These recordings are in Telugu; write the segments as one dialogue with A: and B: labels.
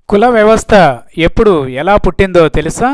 A: కుల వ్యవస్థ ఎప్పుడు ఎలా పుట్టిందో తెలుసా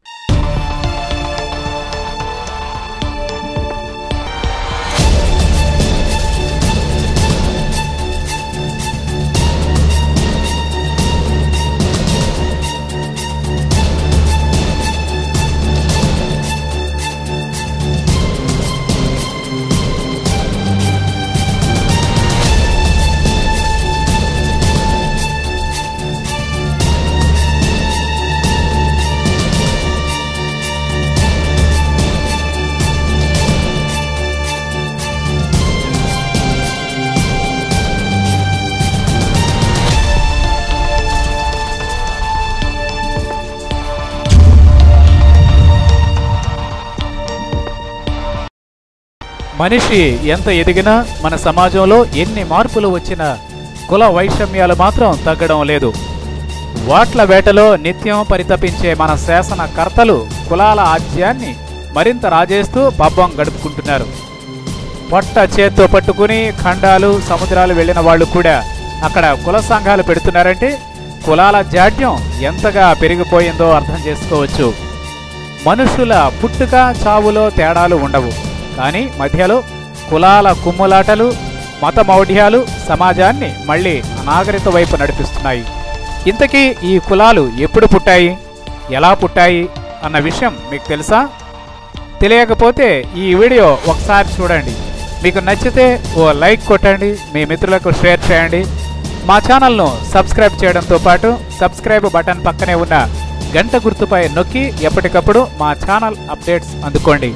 A: మనిషి ఎంత ఎదిగినా మన సమాజంలో ఎన్ని మార్పులు వచ్చినా కుల వైషమ్యాలు మాత్రం తగ్గడం లేదు వాట్ల వేటలో నిత్యం పరితపించే మన శాసనకర్తలు కులాల ఆజ్యాన్ని మరింత రాజేస్తూ పబ్బం గడుపుకుంటున్నారు పొట్ట చేత్తో పట్టుకుని ఖండాలు సముద్రాలు వెళ్ళిన వాళ్ళు కూడా అక్కడ కుల సంఘాలు పెడుతున్నారంటే కులాల జాడ్యం ఎంతగా పెరిగిపోయిందో అర్థం చేసుకోవచ్చు మనుషుల పుట్టుక చావులో తేడాలు ఉండవు కానీ మధ్యలో కులాల కుమ్ములాటలు మత మౌఢ్యాలు సమాజాన్ని మళ్ళీ అనాగరిత వైపు నడిపిస్తున్నాయి ఇంతకీ ఈ కులాలు ఎప్పుడు పుట్టాయి ఎలా పుట్టాయి అన్న విషయం మీకు తెలుసా తెలియకపోతే ఈ వీడియో ఒకసారి చూడండి మీకు నచ్చితే ఓ లైక్ కొట్టండి మీ మిత్రులకు షేర్ చేయండి మా ఛానల్ను సబ్స్క్రైబ్ చేయడంతో పాటు సబ్స్క్రైబ్ బటన్ పక్కనే ఉన్న గంట గుర్తుపై నొక్కి ఎప్పటికప్పుడు మా ఛానల్ అప్డేట్స్ అందుకోండి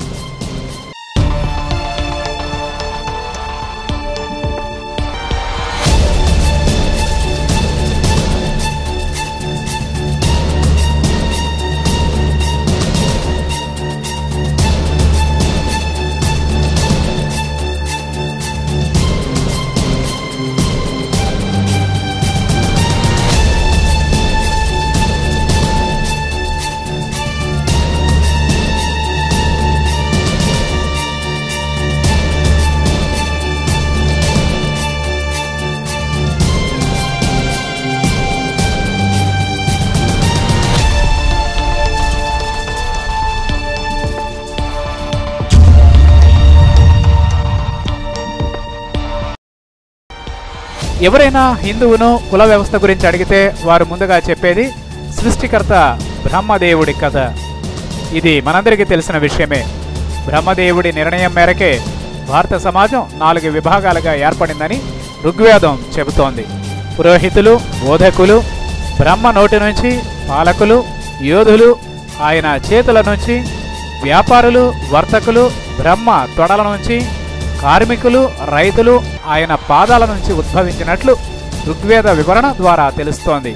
A: ఎవరైనా హిందువును కుల వ్యవస్థ గురించి అడిగితే వారు ముందుగా చెప్పేది సృష్టికర్త బ్రహ్మదేవుడి కథ ఇది మనందరికీ తెలిసిన విషయమే బ్రహ్మదేవుడి నిర్ణయం మేరకే భారత సమాజం నాలుగు విభాగాలుగా ఏర్పడిందని ఋగ్వేదం చెబుతోంది పురోహితులు బోధకులు బ్రహ్మ నోటి నుంచి పాలకులు యోధులు ఆయన చేతుల నుంచి వ్యాపారులు వర్తకులు బ్రహ్మ తొడల నుంచి కార్మికులు రైతులు ఆయన పాదాల నుంచి ఉద్భవించినట్లు ఋగ్వేద వివరణ ద్వారా తెలుస్తోంది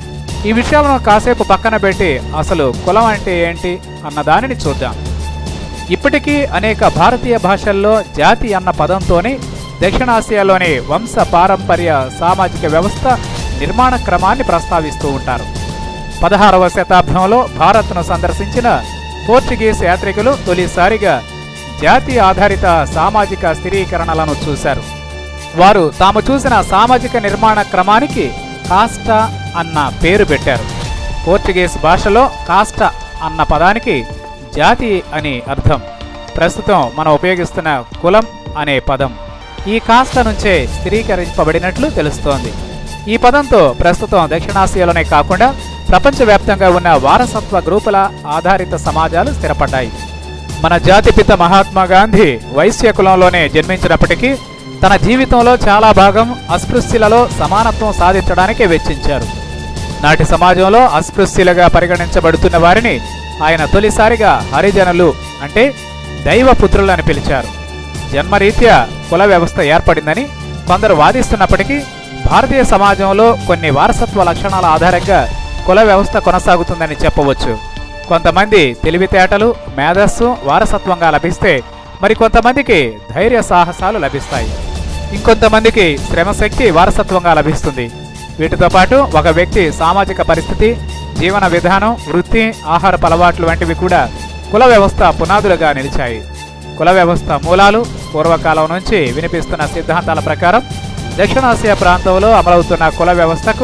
A: ఈ విషయాలను కాసేపు పక్కన పెట్టి అసలు కులం అంటే ఏంటి అన్న దానిని చూద్దాం ఇప్పటికీ అనేక భారతీయ భాషల్లో జాతి అన్న పదంతోనే దక్షిణాసియాలోని వంశ పారంపర్య సామాజిక వ్యవస్థ నిర్మాణ క్రమాన్ని ప్రస్తావిస్తూ ఉంటారు పదహారవ శతాబ్దంలో భారత్ను సందర్శించిన పోర్చుగీస్ యాత్రికులు తొలిసారిగా జాతి ఆధారిత సామాజిక స్థిరీకరణలను చూశారు వారు తాము చూసిన సామాజిక నిర్మాణ క్రమానికి కాస్టా అన్న పేరు పెట్టారు పోర్చుగీస్ భాషలో కాస్ట అన్న పదానికి జాతి అని అర్థం ప్రస్తుతం మనం ఉపయోగిస్తున్న కులం అనే పదం ఈ కాస్ట నుంచే స్థిరీకరింపబడినట్లు తెలుస్తోంది ఈ పదంతో ప్రస్తుతం దక్షిణాసియాలోనే కాకుండా ప్రపంచవ్యాప్తంగా ఉన్న వారసత్వ గ్రూపుల ఆధారిత సమాజాలు స్థిరపడ్డాయి మన జాతిపిత మహాత్మా గాంధీ వైశ్య కులంలోనే జన్మించినప్పటికీ తన జీవితంలో చాలా భాగం అస్పృశ్యులలో సమానత్వం సాధించడానికే వెచ్చించారు నాటి సమాజంలో అస్పృశ్యులుగా పరిగణించబడుతున్న వారిని ఆయన తొలిసారిగా హరిజనులు అంటే దైవపుత్రులని పిలిచారు జన్మరీత్యా కుల వ్యవస్థ ఏర్పడిందని కొందరు వాదిస్తున్నప్పటికీ భారతీయ సమాజంలో కొన్ని వారసత్వ లక్షణాల ఆధారంగా కుల వ్యవస్థ కొనసాగుతుందని చెప్పవచ్చు కొంతమంది తెలివితేటలు మేధస్సు వారసత్వంగా లభిస్తే మరి కొంతమందికి ధైర్య సాహసాలు లభిస్తాయి ఇంకొంతమందికి శ్రమశక్తి వారసత్వంగా లభిస్తుంది వీటితో పాటు ఒక వ్యక్తి సామాజిక పరిస్థితి జీవన విధానం వృత్తి ఆహారపు అలవాట్లు వంటివి కూడా కుల వ్యవస్థ పునాదులుగా నిలిచాయి కుల వ్యవస్థ మూలాలు పూర్వకాలం నుంచి వినిపిస్తున్న సిద్ధాంతాల ప్రకారం దక్షిణాసియా ప్రాంతంలో అమలవుతున్న కుల వ్యవస్థకు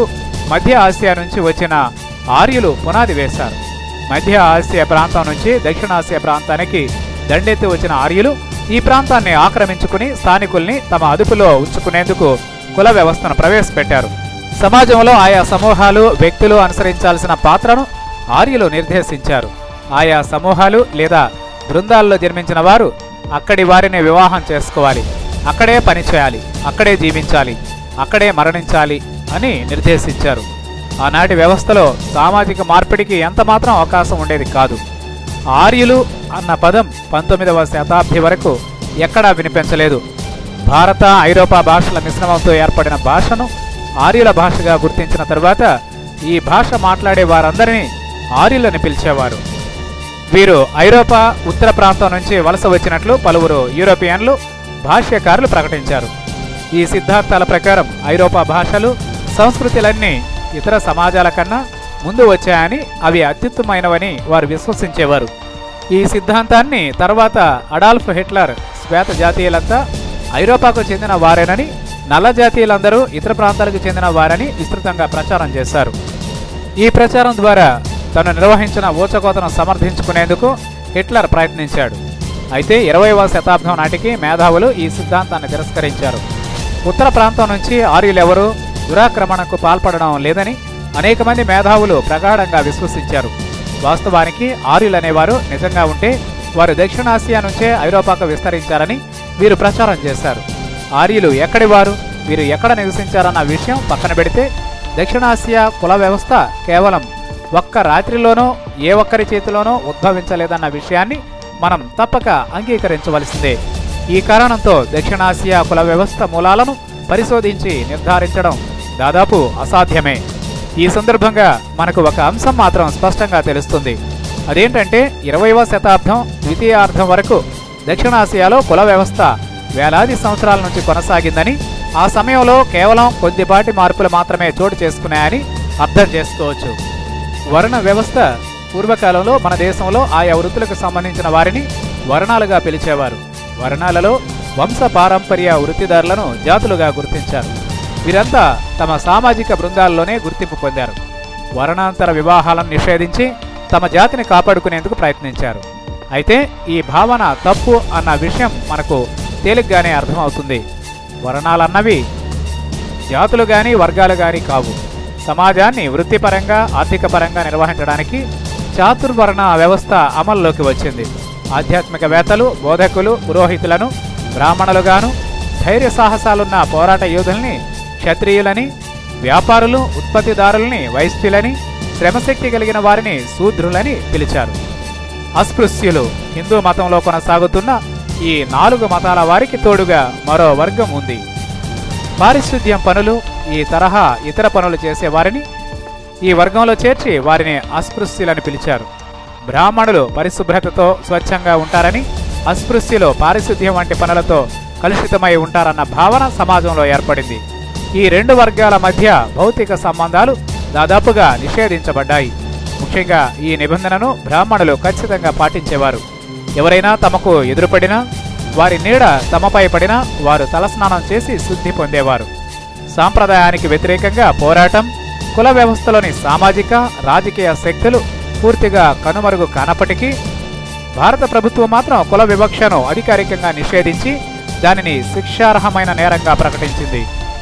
A: మధ్య ఆసియా నుంచి వచ్చిన ఆర్యులు పునాది వేశారు మధ్య ఆసియా ప్రాంతం నుంచి దక్షిణాసియా ప్రాంతానికి దండెత్తి వచ్చిన ఆర్యులు ఈ ప్రాంతాన్ని ఆక్రమించుకుని స్థానికుల్ని తమ అదుపులో ఉంచుకునేందుకు కుల వ్యవస్థను ప్రవేశపెట్టారు సమాజంలో ఆయా సమూహాలు వ్యక్తులు అనుసరించాల్సిన పాత్రను ఆర్యులు నిర్దేశించారు ఆయా సమూహాలు లేదా బృందాల్లో జన్మించిన వారు అక్కడి వారిని వివాహం చేసుకోవాలి అక్కడే పని చేయాలి అక్కడే జీవించాలి అక్కడే మరణించాలి అని నిర్దేశించారు ఆనాటి వ్యవస్థలో సామాజిక మార్పిడికి ఎంతమాత్రం అవకాశం ఉండేది కాదు ఆర్యులు అన్న పదం పంతొమ్మిదవ శతాబ్ది వరకు ఎక్కడా వినిపించలేదు భారత ఐరోపా భాషల మిశ్రమంతో ఏర్పడిన భాషను ఆర్యుల భాషగా గుర్తించిన తరువాత ఈ భాష మాట్లాడే వారందరినీ ఆర్యులని పిలిచేవారు వీరు ఐరోపా ఉత్తర ప్రాంతం నుంచి వలస వచ్చినట్లు పలువురు యూరోపియన్లు భాష్యకారులు ప్రకటించారు ఈ సిద్ధాంతాల ప్రకారం ఐరోపా భాషలు సంస్కృతులన్నీ ఇతర సమాజాల కన్నా ముందు వచ్చాయని అవి అత్యుత్తమైనవని వారు విశ్వసించేవారు ఈ సిద్ధాంతాన్ని తర్వాత అడాల్ఫ్ హిట్లర్ శ్వేత జాతీయులంతా ఐరోపాకు చెందిన వారేనని నల్ల జాతీయులందరూ ఇతర ప్రాంతాలకు చెందిన వారని విస్తృతంగా ప్రచారం చేశారు ఈ ప్రచారం ద్వారా తను నిర్వహించిన ఊచకోతను సమర్థించుకునేందుకు హిట్లర్ ప్రయత్నించాడు అయితే ఇరవైవ శతాబ్దం నాటికి మేధావులు ఈ సిద్ధాంతాన్ని తిరస్కరించారు ఉత్తర ప్రాంతం నుంచి ఆర్యులెవరూ దురాక్రమణకు పాల్పడడం లేదని అనేక మంది మేధావులు ప్రగాఢంగా విశ్వసించారు వాస్తవానికి ఆర్యులనేవారు నిజంగా ఉంటే వారు దక్షిణాసియా నుంచే ఐరోపాకు విస్తరించారని వీరు ప్రచారం చేశారు ఆర్యులు ఎక్కడి వారు వీరు ఎక్కడ నివసించారన్న విషయం పక్కన పెడితే దక్షిణాసియా కుల వ్యవస్థ కేవలం ఒక్క రాత్రిలోనో ఏ ఒక్కరి చేతిలోనో ఉద్భవించలేదన్న విషయాన్ని మనం తప్పక అంగీకరించవలసిందే ఈ కారణంతో దక్షిణాసియా కుల వ్యవస్థ మూలాలను పరిశోధించి నిర్ధారించడం దాదాపు అసాధ్యమే ఈ సందర్భంగా మనకు ఒక అంశం మాత్రం స్పష్టంగా తెలుస్తుంది అదేంటంటే ఇరవైవ శతాబ్దం ద్వితీయార్థం వరకు దక్షిణాసియాలో కుల వ్యవస్థ వేలాది సంవత్సరాల నుంచి కొనసాగిందని ఆ సమయంలో కేవలం కొద్దిపాటి మార్పులు మాత్రమే చోటు చేసుకున్నాయని అర్థం చేసుకోవచ్చు వర్ణ వ్యవస్థ పూర్వకాలంలో మన దేశంలో ఆయా వృత్తులకు సంబంధించిన వారిని వర్ణాలుగా పిలిచేవారు వర్ణాలలో వంశ పారంపర్య వృత్తిదారులను జాతులుగా గుర్తించారు వీరంతా తమ సామాజిక బృందాల్లోనే గుర్తింపు పొందారు వర్ణాంతర వివాహాలను నిషేధించి తమ జాతిని కాపాడుకునేందుకు ప్రయత్నించారు అయితే ఈ భావన తప్పు అన్న విషయం మనకు తేలిగ్గానే అర్థమవుతుంది వర్ణాలన్నవి జాతులు గాని వర్గాలు గాని కావు సమాజాన్ని వృత్తిపరంగా ఆర్థికపరంగా నిర్వహించడానికి చాతుర్వర్ణ వ్యవస్థ అమల్లోకి వచ్చింది ఆధ్యాత్మికవేత్తలు బోధకులు పురోహితులను బ్రాహ్మణులుగాను ధైర్య సాహసాలున్న పోరాట యోధుల్ని క్షత్రియులని వ్యాపారులు ఉత్పత్తిదారుల్ని వైశ్యులని శ్రమశక్తి కలిగిన వారిని శూద్రులని పిలిచారు అస్పృశ్యులు హిందూ మతంలో కొనసాగుతున్న ఈ నాలుగు మతాల వారికి తోడుగా మరో వర్గం ఉంది పారిశుద్ధ్యం పనులు ఈ తరహా ఇతర పనులు చేసే వారిని ఈ వర్గంలో చేర్చి వారిని అస్పృశ్యులని పిలిచారు బ్రాహ్మణులు పరిశుభ్రతతో స్వచ్ఛంగా ఉంటారని అస్పృశ్యులు పారిశుద్ధ్యం వంటి పనులతో కలుషితమై ఉంటారన్న భావన సమాజంలో ఏర్పడింది ఈ రెండు వర్గాల మధ్య భౌతిక సంబంధాలు దాదాపుగా నిషేధించబడ్డాయి ముఖ్యంగా ఈ నిబంధనను బ్రాహ్మణులు ఖచ్చితంగా పాటించేవారు ఎవరైనా తమకు ఎదురుపడినా వారి నీడ తమపై పడినా వారు తలస్నానం చేసి శుద్ధి పొందేవారు సాంప్రదాయానికి వ్యతిరేకంగా పోరాటం కుల వ్యవస్థలోని సామాజిక రాజకీయ శక్తులు పూర్తిగా కనుమరుగు కానప్పటికీ భారత ప్రభుత్వం మాత్రం కుల వివక్షను అధికారికంగా నిషేధించి దానిని శిక్షార్హమైన నేరంగా ప్రకటించింది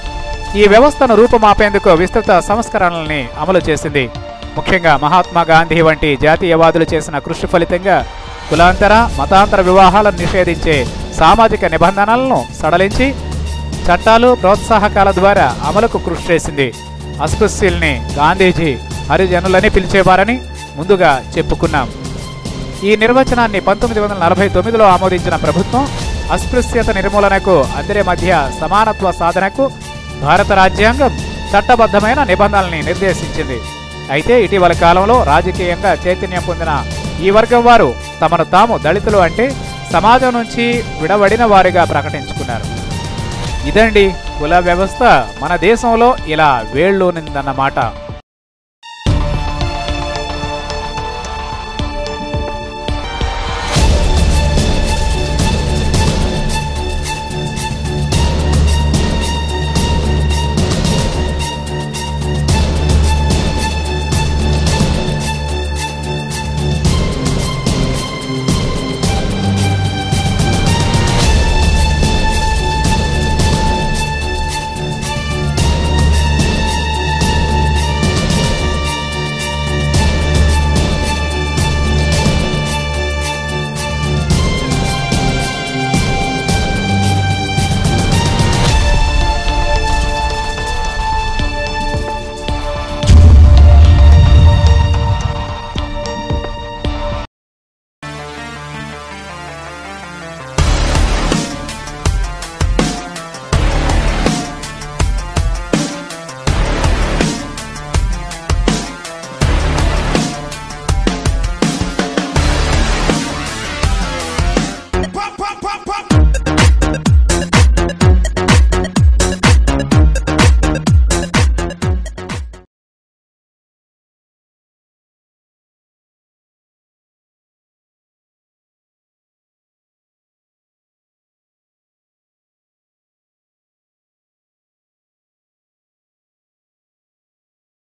A: ఈ వ్యవస్థను రూపుమాపేందుకు విస్తృత సంస్కరణల్ని అమలు చేసింది ముఖ్యంగా మహాత్మా గాంధీ వంటి జాతీయవాదులు చేసిన కృషి ఫలితంగా కులాంతర మతాంతర వివాహాలను నిషేధించే సామాజిక నిబంధనలను సడలించి చట్టాలు ప్రోత్సాహకాల ద్వారా అమలుకు కృషి చేసింది అస్పృశ్యుల్ని గాంధీజీ హరిజనులని పిలిచేవారని ముందుగా చెప్పుకున్నాం ఈ నిర్వచనాన్ని పంతొమ్మిది వందల నలభై తొమ్మిదిలో ఆమోదించిన ప్రభుత్వం అస్పృశ్యత నిర్మూలనకు అందరి మధ్య సమానత్వ సాధనకు భారత రాజ్యాంగం చట్టబద్ధమైన నిబంధనల్ని నిర్దేశించింది అయితే ఇటీవల కాలంలో రాజకీయంగా చైతన్యం పొందిన ఈ వర్గం వారు తమను తాము దళితులు అంటే సమాజం నుంచి విడవడిన వారిగా ప్రకటించుకున్నారు ఇదండి కుల వ్యవస్థ మన దేశంలో ఇలా వేళ్ళూనిందన్నమాట